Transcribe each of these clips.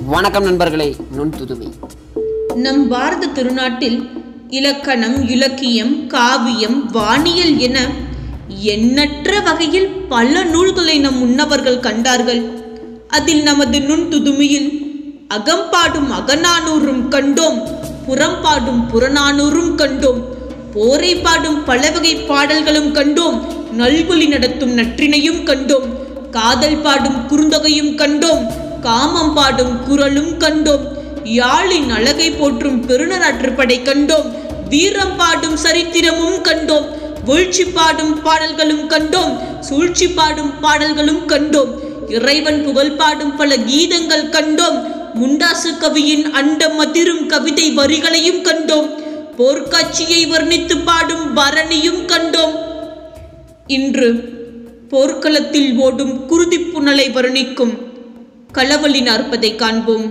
வணக்கம் நண்பர்களே நுண்துதுமை நம் பாரத திருநாட்டில் இலக்கணம் இலக்கியம் காவியம் வானியல் என எண்ணற்ற வகையில் பல நூல்களை நம் முன்னவர்கள் கண்டார்கள் அதில் நமது நுண்துதுமையில் அகம்பாடும் அகநானூறும் கண்டோம் புறம்பாடும் புறநானூறும் கண்டோம் போரை பாடும் பலவகை பாடல்களும் கண்டோம் நல்வழி நடத்தும் நற்றினையும் கண்டோம் காதல் பாடும் குறுந்தொகையும் கண்டோம் காமம் பாடும் குரலும் கண்டோம் யாழின் அழகை போற்றும் பெருநராற்றுப்படை கண்டோம் வீரம் பாடும் சரித்திரமும் கண்டோம் வீழ்ச்சி பாடும் பாடல்களும் கண்டோம் சூழ்ச்சி பாடும் பாடல்களும் கண்டோம் இறைவன் புகழ் பாடும் பல கீதங்கள் கண்டோம் முண்டாசு கவியின் அண்டம் அதிரும் கவிதை வரிகளையும் கண்டோம் போர்க்காட்சியை வர்ணித்து பாடும் பரணியும் கண்டோம் இன்று போர்க்களத்தில் ஓடும் குருதிப் புனலை வர்ணிக்கும் களவழி நாற்பதை காண்போம்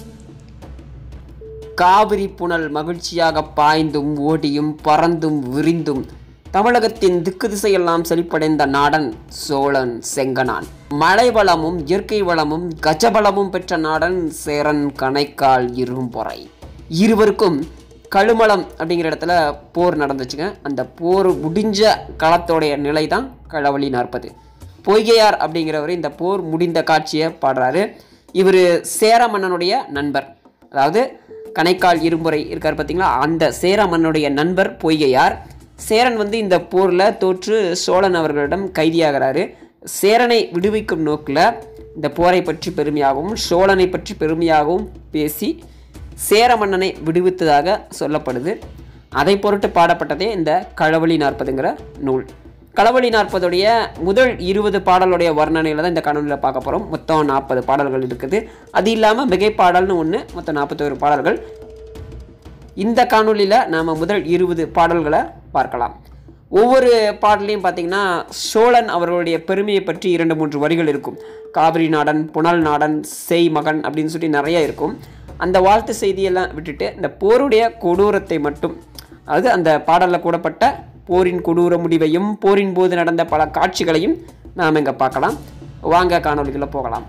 காவிரி புனல் மகிழ்ச்சியாக பாய்ந்தும் ஓடியும் பறந்தும் விரிந்தும் தமிழகத்தின் திக்கு திசையெல்லாம் செழிப்படைந்த நாடன் சோழன் செங்கனான் மழை வளமும் இயற்கை வளமும் கஜபலமும் பெற்ற நாடன் சேரன் கணைக்கால் இரும்பொறை இருவருக்கும் கழுமலம் அப்படிங்கிற இடத்துல போர் நடந்துச்சுங்க அந்த போர் முடிஞ்ச களத்தோடைய நிலை தான் களவழி நாற்பது பொய்கையார் அப்படிங்கிறவர் இந்த போர் முடிந்த காட்சியை பாடுறாரு இவர் சேர மன்னனுடைய நண்பர் அதாவது கணைக்கால் இரும்புரை இருக்கார் பார்த்தீங்களா அந்த சேர மன்னனுடைய நண்பர் பொய்கையார் சேரன் வந்து இந்த போரில் தோற்று சோழன் அவர்களிடம் கைதியாகிறாரு சேரனை விடுவிக்கும் நோக்கில் இந்த போரை பற்றி பெருமையாகவும் சோழனை பற்றி பெருமையாகவும் பேசி சேர மன்னனை விடுவித்ததாக சொல்லப்படுது அதை பொருட்டு பாடப்பட்டதே இந்த களவழி நாற்பதுங்கிற நூல் களவழி நாற்பதுடைய முதல் இருபது பாடலுடைய வர்ணனையில் தான் இந்த கணவனில் பார்க்க போகிறோம் மொத்தம் நாற்பது பாடல்கள் இருக்குது அது இல்லாமல் மிகை பாடல்னு ஒன்று மொத்தம் நாற்பத்தோரு பாடல்கள் இந்த காணொளியில் நாம் முதல் இருபது பாடல்களை பார்க்கலாம் ஒவ்வொரு பாடலையும் பார்த்தீங்கன்னா சோழன் அவர்களுடைய பெருமையை பற்றி இரண்டு மூன்று வரிகள் இருக்கும் காவிரி நாடன் புனல் நாடன் செய் மகன் அப்படின்னு சொல்லி நிறைய இருக்கும் அந்த வாழ்த்து செய்தியெல்லாம் விட்டுட்டு இந்த போருடைய கொடூரத்தை மட்டும் அதாவது அந்த பாடலில் கூடப்பட்ட போரின் கொடூர முடிவையும் போரின் போது நடந்த பல காட்சிகளையும் நாம் இங்கே பார்க்கலாம் வாங்க காணொளிகளை போகலாம்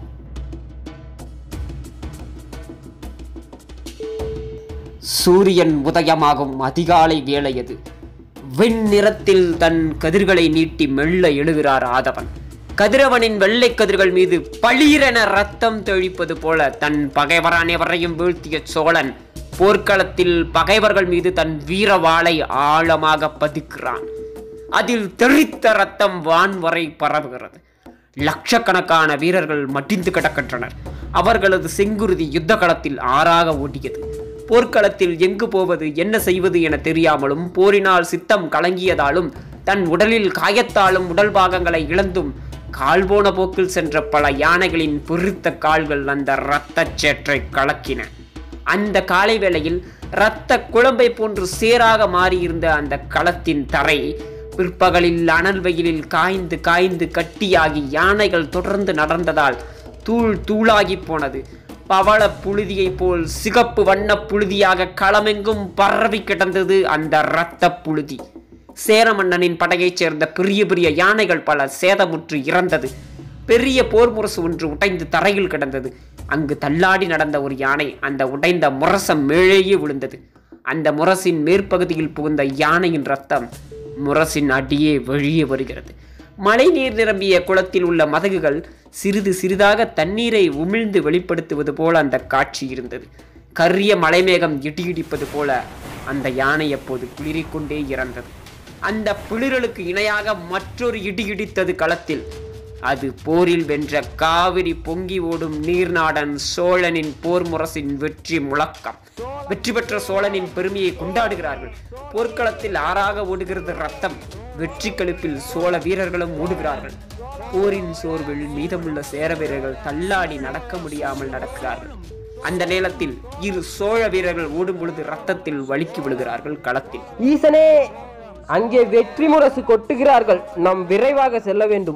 சூரியன் உதயமாகும் அதிகாலை வேளையது வெண்ணிறத்தில் தன் கதிர்களை நீட்டி மெல்ல எழுகிறார் ஆதவன் கதிரவனின் வெள்ளை கதிர்கள் மீது பளீரென ரத்தம் தெளிப்பது போல தன் பகைவர் அனைவரையும் வீழ்த்திய சோழன் போர்க்களத்தில் பகைவர்கள் மீது தன் வீரவாளை ஆழமாக பதிக்கிறான் அதில் தெளித்த ரத்தம் வான் வரை பரவுகிறது லட்சக்கணக்கான வீரர்கள் மடிந்து கிடக்கின்றனர் அவர்களது செங்குருதி யுத்த களத்தில் ஆறாக ஓடியது போர்க்களத்தில் எங்கு போவது என்ன செய்வது என தெரியாமலும் போரினால் சித்தம் கலங்கியதாலும் தன் உடலில் காயத்தாலும் உடல் பாகங்களை இழந்தும் கால் போன போக்கில் சென்ற பல யானைகளின் பொறித்த கால்கள் அந்த இரத்தச் சேற்றை கலக்கின அந்த காலை வேளையில் இரத்த குழம்பை போன்று சேராக மாறியிருந்த அந்த களத்தின் தரை பிற்பகலில் அனல் வெயிலில் காய்ந்து காய்ந்து கட்டியாகி யானைகள் தொடர்ந்து நடந்ததால் தூள் தூளாகி போனது பவள புழுதியைப் போல் சிகப்பு வண்ண புழுதியாக களமெங்கும் பரவி கிடந்தது அந்த இரத்த புழுதி சேர மன்னனின் படையைச் சேர்ந்த பெரிய பெரிய யானைகள் பல சேதமுற்று இறந்தது பெரிய போர் முரசு ஒன்று உடைந்து தரையில் கிடந்தது அங்கு தள்ளாடி நடந்த ஒரு யானை அந்த உடைந்த முரசம் மேலேயே விழுந்தது அந்த முரசின் மேற்பகுதியில் புகுந்த யானையின் ரத்தம் முரசின் அடியே வெளியே வருகிறது மழை நீர் நிரம்பிய குளத்தில் உள்ள மதகுகள் சிறிது சிறிதாக தண்ணீரை உமிழ்ந்து வெளிப்படுத்துவது போல அந்த காட்சி இருந்தது கரிய மலைமேகம் இடி இடிப்பது போல அந்த யானை அப்போது குளிரிக்கொண்டே இறந்தது அந்த பிளிரலுக்கு இணையாக மற்றொரு இடி இடித்தது களத்தில் அது போரில் வென்ற காவிரி பொங்கி ஓடும் நீர்நாடன் சோழனின் போர் முரசின் வெற்றி முழக்கம் வெற்றி பெற்ற சோழனின் பெருமையை கொண்டாடுகிறார்கள் போர்க்களத்தில் ஆறாக ஓடுகிறது ரத்தம் வெற்றி கழுப்பில் சோழ வீரர்களும் ஓடுகிறார்கள் போரின் சோர்வில் மீதமுள்ள சேர வீரர்கள் தள்ளாடி நடக்க முடியாமல் நடக்கிறார்கள் அந்த நேரத்தில் இரு சோழ வீரர்கள் ஓடும் பொழுது ரத்தத்தில் வழுக்கி விழுகிறார்கள் களத்தில் ஈசனே அங்கே வெற்றி முரசு கொட்டுகிறார்கள் நாம் விரைவாக செல்ல வேண்டும்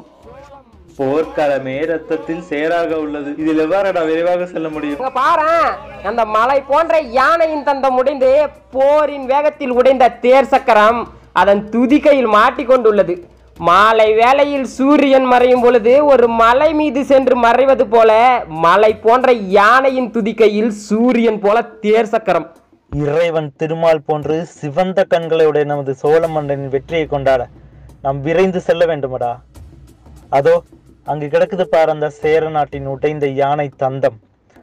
போர்க்களமே ரத்தத்தில் சேராக உள்ளது இதில் எவ்வாறடா விரைவாக செல்ல முடியும் இங்க பாரேன் அந்த மலை போன்ற யானையின் தந்தம் உடைந்து போரின் வேகத்தில் உடைந்த தேர் சக்கரம் அதன் துதிக்கையில் மாட்டிக்கொண்டுள்ளது மாலை வேளையில் சூரியன் மறையும் பொழுது ஒரு மலை மீது சென்று மறைவது போல மலை போன்ற யானையின் துதிக்கையில் சூரியன் போல தேர் சக்கரம் இறைவன் திருமால் போன்று சிவந்த கண்களுடைய நமது சோழ மன்னனின் வெற்றியை கொண்டாட நாம் விரைந்து செல்ல வேண்டுமடா அதோ அங்கு கிடக்குது பார் அந்த சேர நாட்டின் உடைந்த யானை தந்தம்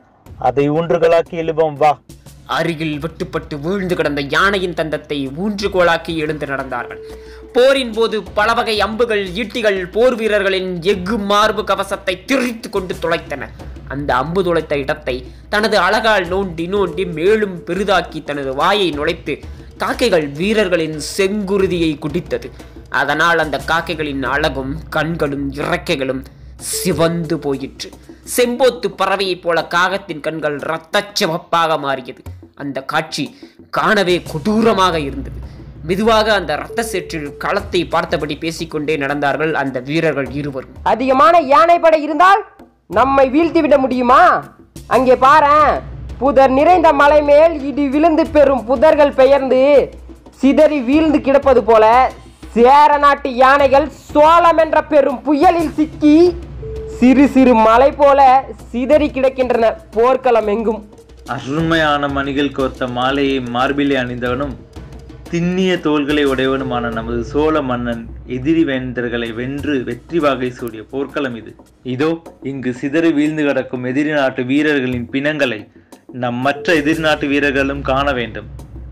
அதை ஊன்றுகளாக்கி எழுப்போம் வா அருகில் வெட்டுப்பட்டு வீழ்ந்து கிடந்த யானையின் தந்தத்தை ஊன்றுகோலாக்கி எழுந்து நடந்தார்கள் போரின் போது பல வகை அம்புகள் ஈட்டிகள் போர் வீரர்களின் எஃகு மார்பு கவசத்தை திரித்து கொண்டு துளைத்தன அந்த அம்பு துளைத்த இடத்தை தனது அழகால் நோண்டி நோண்டி மேலும் பெரிதாக்கி தனது வாயை நுழைத்து காக்கைகள் வீரர்களின் செங்குருதியை குடித்தது அதனால் அந்த காக்கைகளின் அழகும் கண்களும் இறக்கைகளும் சிவந்து போயிற்று செம்போத்து பறவையைப் போல காகத்தின் கண்கள் இரத்தச் சிவப்பாக மாறியது அந்த காட்சி காணவே கொடூரமாக இருந்தது மெதுவாக அந்த இரத்த சேற்றில் களத்தை பார்த்தபடி பேசிக்கொண்டே நடந்தார்கள் அந்த வீரர்கள் இருவரும் அதிகமான யானைப்படை இருந்தால் நம்மை வீழ்த்திவிட முடியுமா அங்கே பாரேன் புதர் நிறைந்த மலை மேல் இடி விழுந்து பெறும் புதர்கள் பெயர்ந்து சிதறி வீழ்ந்து கிடப்பது போல சேர நாட்டு யானைகள் சோளம் என்ற பெரும் புயலில் சிக்கி சிறு சிறு மலை போல சிதறி கிடக்கின்றன போர்க்களம் எங்கும் அருமையான மணிகள் கோர்த்த மாலையை மார்பிலே அணிந்தவனும் திண்ணிய தோள்களை உடையவனுமான நமது சோழ மன்னன் எதிரி வேந்தர்களை வென்று வெற்றி வாகை சூடிய போர்க்களம் இது இதோ இங்கு சிதறி வீழ்ந்து கிடக்கும் எதிரி நாட்டு வீரர்களின் பிணங்களை நம் மற்ற எதிரி நாட்டு வீரர்களும் காண வேண்டும்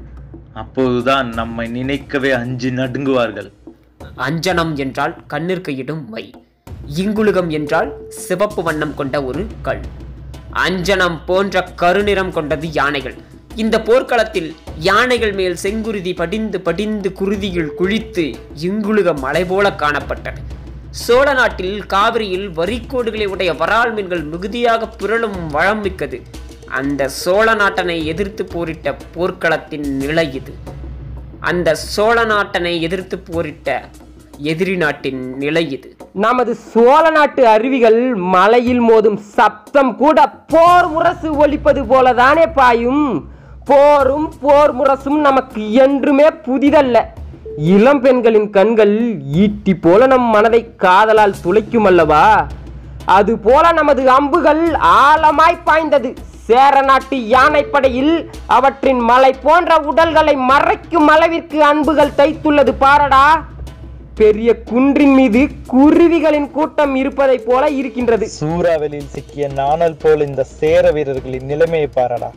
அப்போதுதான் நம்மை நினைக்கவே அஞ்சு நடுங்குவார்கள் அஞ்சனம் என்றால் கண்ணிற்கு இடும் மை இங்குலுகம் என்றால் சிவப்பு வண்ணம் கொண்ட ஒரு கல் அஞ்சனம் போன்ற கருநிறம் கொண்டது யானைகள் இந்த போர்க்களத்தில் யானைகள் மேல் செங்குருதி படிந்து படிந்து குருதியில் குளித்து இங்குலுக மலை போல காணப்பட்டன சோழ நாட்டில் காவிரியில் வரிக்கோடுகளை உடைய வரால் மீன்கள் மிகுதியாக புரளும் வளம் மிக்கது அந்த சோழ நாட்டனை எதிர்த்து போரிட்ட போர்க்களத்தின் நிலை இது அந்த சோழ நாட்டனை எதிர்த்து போரிட்ட எதிரி நாட்டின் நிலை இது நமது சோழ நாட்டு அருவிகள் மலையில் மோதும் சப்தம் கூட போர் முரசு ஒலிப்பது போலதானே பாயும் போரும் போர் முரசும் நமக்கு என்றுமே புதிதல்ல இளம் பெண்களின் கண்கள் ஈட்டி போல நம் மனதை காதலால் துளைக்கும் அல்லவா அது போல நமது அம்புகள் ஆழமாய் பாய்ந்தது சேர நாட்டு யானைப்படையில் அவற்றின் மலை போன்ற உடல்களை மறைக்கும் அளவிற்கு அன்புகள் தைத்துள்ளது பாரடா பெரிய குன்றின் மீது குருவிகளின் கூட்டம் இருப்பதைப் போல இருக்கின்றது சூறாவளியில் சிக்கிய நாணல் போல் இந்த சேர வீரர்களின் நிலைமையை பாரடா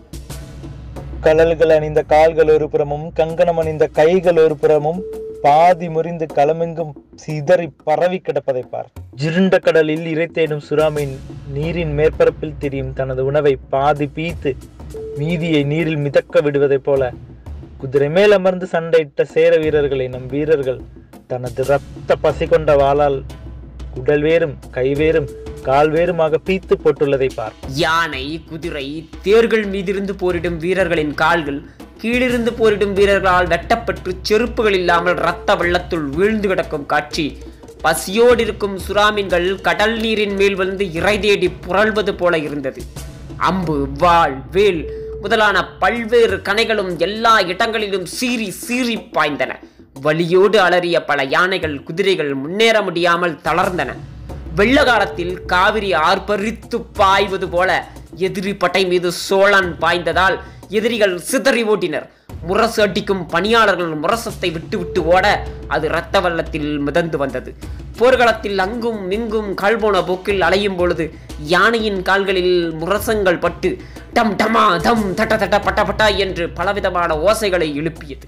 கழல்கள் அணிந்த கால்கள் ஒரு புறமும் கங்கணம் அணிந்த கைகள் ஒரு புறமும் பாதி முறிந்து களமெங்கும் சிதறி பரவி கிடப்பதை பார் இருண்ட கடலில் இரை தேடும் சுறாமீன் நீரின் மேற்பரப்பில் திரியும் தனது உணவை பாதி பீத்து மீதியை நீரில் மிதக்க விடுவதைப் போல குதிரை மேல் அமர்ந்து சண்டையிட்ட சேர வீரர்களை நம் வீரர்கள் தனது இரத்த பசி கொண்ட வாளால் உடல் வேறும் கை வேறும் கால் வேறுமாக பீத்து போட்டுள்ளதை பார் யானை குதிரை தேர்கள் மீதிருந்து போரிடும் வீரர்களின் கால்கள் கீழிருந்து போரிடும் வீரர்களால் வெட்டப்பட்டு செருப்புகள் இல்லாமல் இரத்த வெள்ளத்துள் வீழ்ந்து கிடக்கும் காட்சி பசியோடு இருக்கும் சுறாமீன்கள் கடல் நீரின் மேல் வந்து இறை தேடி புரள்வது போல இருந்தது அம்பு வாள் வேல் முதலான பல்வேறு கணைகளும் எல்லா இடங்களிலும் சீறி சீறி பாய்ந்தன வலியோடு அலறிய பல யானைகள் குதிரைகள் முன்னேற முடியாமல் தளர்ந்தன வெள்ள காலத்தில் காவிரி ஆர்ப்பரித்து பாய்வது போல எதிரி பட்டை மீது சோழன் பாய்ந்ததால் எதிரிகள் சிதறி ஓட்டினர் முரசு அடிக்கும் பணியாளர்கள் முரசத்தை விட்டு விட்டு ஓட அது இரத்த வெள்ளத்தில் மிதந்து வந்தது போர்க்களத்தில் அங்கும் இங்கும் கால் போன போக்கில் அலையும் பொழுது யானையின் கால்களில் முரசங்கள் பட்டு டம் டமா தம் தட்ட தட்ட பட்ட பட்டா என்று பலவிதமான ஓசைகளை எழுப்பியது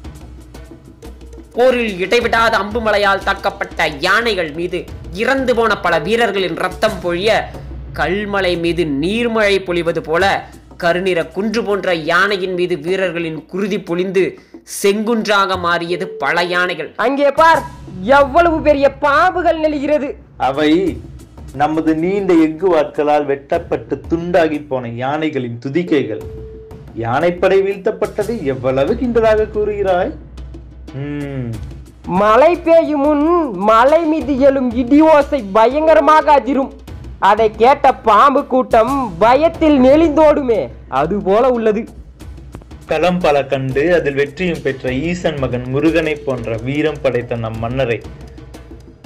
போரில் இடைவிடாத அம்புமலையால் தாக்கப்பட்ட யானைகள் மீது இறந்து போன பல வீரர்களின் ரத்தம் பொழிய கல்மலை மீது நீர்மழை பொழிவது போல கருநிற குன்று போன்ற யானையின் மீது வீரர்களின் குருதி பொழிந்து செங்குன்றாக மாறியது பல யானைகள் அங்கே பார் எவ்வளவு பெரிய பாம்புகள் நெளிகிறது அவை நமது நீண்ட எஃகு வாட்களால் வெட்டப்பட்டு துண்டாகி போன யானைகளின் துதிக்கைகள் யானைப்படை வீழ்த்தப்பட்டது எவ்வளவு கிண்டலாக கூறுகிறாய் உம் மழை பெய்யும் முன் மலை மீது எழும் இடி ஓசை பயங்கரமாக அதிரும் அதை கேட்ட பாம்பு கூட்டம் பயத்தில் நெளிந்தோடுமே அது போல உள்ளது களம் பல கண்டு அதில் வெற்றியும் பெற்ற ஈசன் மகன் முருகனை போன்ற வீரம் படைத்த நம் மன்னரை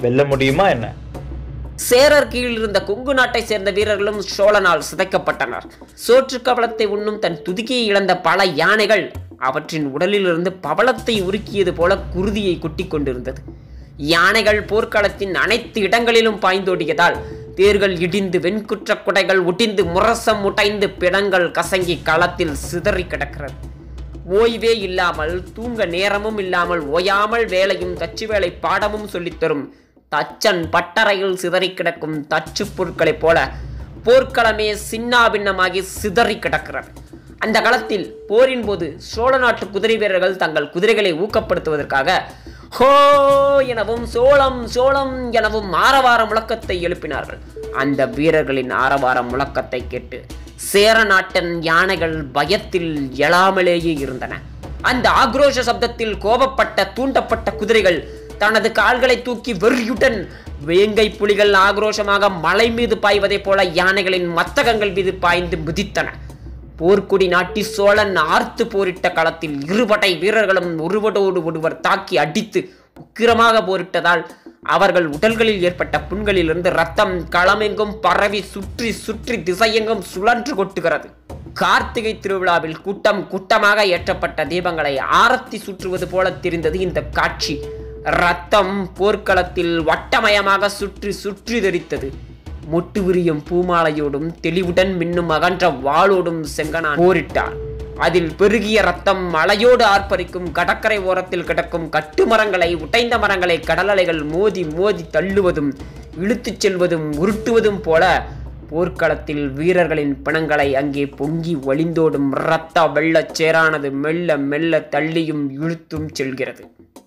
வெல்ல முடியுமா என்ன சேரர் கீழ் இருந்த கொங்கு நாட்டை சேர்ந்த வீரர்களும் சோழனால் சிதைக்கப்பட்டனர் சோற்று கவலத்தை உண்ணும் தன் துதிக்கையை இழந்த பல யானைகள் அவற்றின் உடலிலிருந்து பவளத்தை உருக்கியது போல குருதியை கொட்டிக் கொண்டிருந்தது யானைகள் போர்க்களத்தின் அனைத்து இடங்களிலும் பாய்ந்தோடியதால் தேர்கள் இடிந்து வெண்குற்ற குடைகள் ஒட்டிந்து முரசம் உடைந்து பிணங்கள் கசங்கி களத்தில் சிதறி கிடக்கிறது ஓய்வே இல்லாமல் தூங்க நேரமும் இல்லாமல் ஓயாமல் வேலையும் தச்சு வேலை பாடமும் சொல்லித்தரும் தச்சன் பட்டறையில் சிதறி கிடக்கும் தச்சு பொருட்களைப் போல போர்க்களமே சின்னாபின்னமாகி சிதறி கிடக்கிறது அந்த களத்தில் போரின் போது சோழ நாட்டு குதிரை வீரர்கள் தங்கள் குதிரைகளை ஊக்கப்படுத்துவதற்காக ஹோ எனவும் சோளம் சோளம் எனவும் ஆரவார முழக்கத்தை எழுப்பினார்கள் அந்த வீரர்களின் ஆரவார முழக்கத்தை கேட்டு சேர நாட்டின் யானைகள் பயத்தில் எழாமலேயே இருந்தன அந்த ஆக்ரோஷ சப்தத்தில் கோபப்பட்ட தூண்டப்பட்ட குதிரைகள் தனது கால்களை தூக்கி வெறியுடன் வேங்கை புலிகள் ஆக்ரோஷமாக மலை மீது பாய்வதைப் போல யானைகளின் மத்தகங்கள் மீது பாய்ந்து மிதித்தன போர்க்குடி நாட்டி சோழன் ஆர்த்து போரிட்ட களத்தில் இருபடை வீரர்களும் ஒருவரோடு ஒருவர் தாக்கி அடித்து உக்கிரமாக போரிட்டதால் அவர்கள் உடல்களில் ஏற்பட்ட புண்களிலிருந்து ரத்தம் களமெங்கும் பரவி சுற்றி சுற்றி திசையெங்கும் சுழன்று கொட்டுகிறது கார்த்திகை திருவிழாவில் கூட்டம் கூட்டமாக ஏற்றப்பட்ட தீபங்களை ஆரத்தி சுற்றுவது போல தெரிந்தது இந்த காட்சி ரத்தம் போர்க்களத்தில் வட்டமயமாக சுற்றி சுற்றி தெரித்தது மொட்டு விரியும் பூமாலையோடும் தெளிவுடன் மின்னும் அகன்ற வாளோடும் செங்கனான் போரிட்டார் அதில் பெருகிய ரத்தம் மலையோடு ஆர்ப்பரிக்கும் கடற்கரை ஓரத்தில் கிடக்கும் கட்டுமரங்களை உடைந்த மரங்களை கடலலைகள் மோதி மோதி தள்ளுவதும் இழுத்துச் செல்வதும் உருட்டுவதும் போல போர்க்களத்தில் வீரர்களின் பிணங்களை அங்கே பொங்கி வழிந்தோடும் இரத்த வெள்ளச் சேரானது மெல்ல மெல்ல தள்ளியும் இழுத்தும் செல்கிறது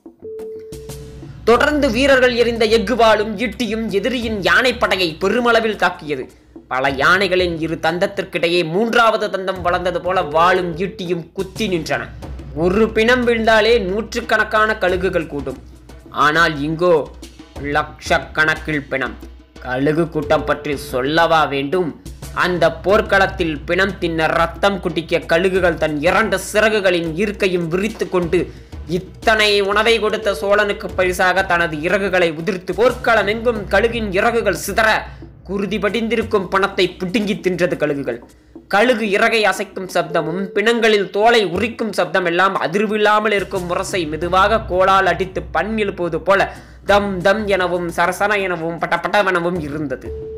தொடர்ந்து வீரர்கள் எறிந்த எஃகுவாலும் ஈட்டியும் எதிரியின் யானைப்படையை பெருமளவில் தாக்கியது பல யானைகளின் இரு தந்தத்திற்கிடையே மூன்றாவது தந்தம் வளர்ந்தது போல வாளும் ஈட்டியும் குத்தி நின்றன ஒரு பிணம் விழுந்தாலே நூற்றுக்கணக்கான கழுகுகள் கூடும் ஆனால் இங்கோ லட்சக்கணக்கில் பிணம் கழுகு கூட்டம் பற்றி சொல்லவா வேண்டும் அந்த போர்க்களத்தில் பிணம் தின்ன ரத்தம் குடிக்க கழுகுகள் தன் இரண்டு சிறகுகளின் ஈர்க்கையும் விரித்து கொண்டு இத்தனை உணவை கொடுத்த சோழனுக்கு பரிசாக தனது இறகுகளை உதிர்த்து போர்க்களம் எங்கும் கழுகின் இறகுகள் சிதற குருதி படிந்திருக்கும் பணத்தை பிடுங்கி தின்றது கழுகுகள் கழுகு இறகை அசைக்கும் சப்தமும் பிணங்களில் தோலை உரிக்கும் சப்தம் எல்லாம் அதிர்வில்லாமல் இருக்கும் முரசை மெதுவாக கோலால் அடித்து பண் எழுப்புவது போல தம் தம் எனவும் சரசன எனவும் பட்டப்பட்டவெனவும் இருந்தது